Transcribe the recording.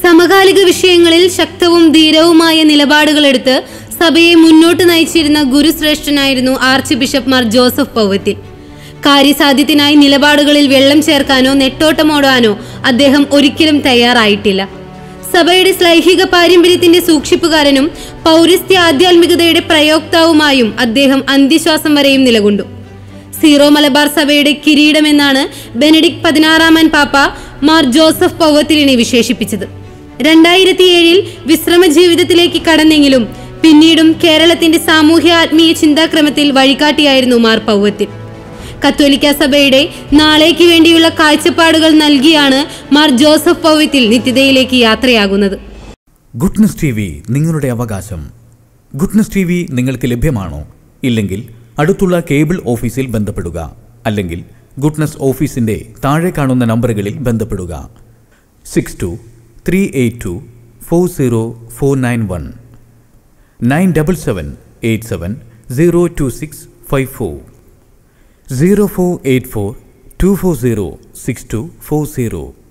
സമകാലിക വിഷയങ്ങളിൽ ശക്തവും ധീരവുമായ നിലപാടുകളെടുത്ത് സഭയെ മുന്നോട്ട് നയിച്ചിരുന്ന ഗുരുശ്രേഷ്ഠനായിരുന്നു archbishop Mar Joseph Powathil കാര്യസാധ്യത്തിനായി നിലപാടുകളിൽ വെള്ളം ചേർക്കാനോ നെട്ടോട്ടമോടാനോ അദ്ദേഹം ഒരിക്കലും തയ്യാറായിട്ടില്ല സഭയുടെ ശ്ലൈഹിക പാരമ്പര്യത്തിന്റെ സൂക്ഷിപ്പുകാരനും പൗരസ്ത്യ ആധ്യാത്മികതയുടെ പ്രയോക്താവുമായും അദ്ദേഹം അന്ത്യശ്വാസം വരെയും നിലകൊണ്ടു സീറോ മലബാർ സഭയുടെ കിരീടമെന്നാണ് ബെനഡിക് പതിനാറാമൻ പാപ്പ മാർ ജോസഫ് പൗവത്തിലിനെ വിശേഷിപ്പിച്ചത് രണ്ടായിരത്തി ഏഴിൽ വിശ്രമ ജീവിതത്തിലേക്ക് കടന്നെങ്കിലും പിന്നീടും കേരളത്തിന്റെ സാമൂഹ്യ ആത്മീയ ചിന്താക്രമത്തിൽ വഴികാട്ടിയായിരുന്നു മാർ പൗവത്തിൽ കത്തോലിക്ക സഭയുടെ നാളേക്ക് വേണ്ടിയുള്ള കാഴ്ചപ്പാടുകൾ നൽകിയാണ് മാർ ജോസഫ് പൗവത്തിൽ നിത്യതയിലേക്ക് യാത്രയാകുന്നത് ഗുഡ്നസ് ടി വി നിങ്ങളുടെ അവകാശം ഗുഡ്നസ് ടി വി നിങ്ങൾക്ക് ലഭ്യമാണോ ഇല്ലെങ്കിൽ അടുത്തുള്ള കേബിൾ ഓഫീസിൽ ബന്ധപ്പെടുക അല്ലെങ്കിൽ ഗുഡ്നസ് ഓഫീസിന്റെ താഴെ കാണുന്ന നമ്പറുകളിൽ ബന്ധപ്പെടുക six two three eight two four zero four nine one nine double seven eight seven zero two six five four zero four eight four two four zero six two four zero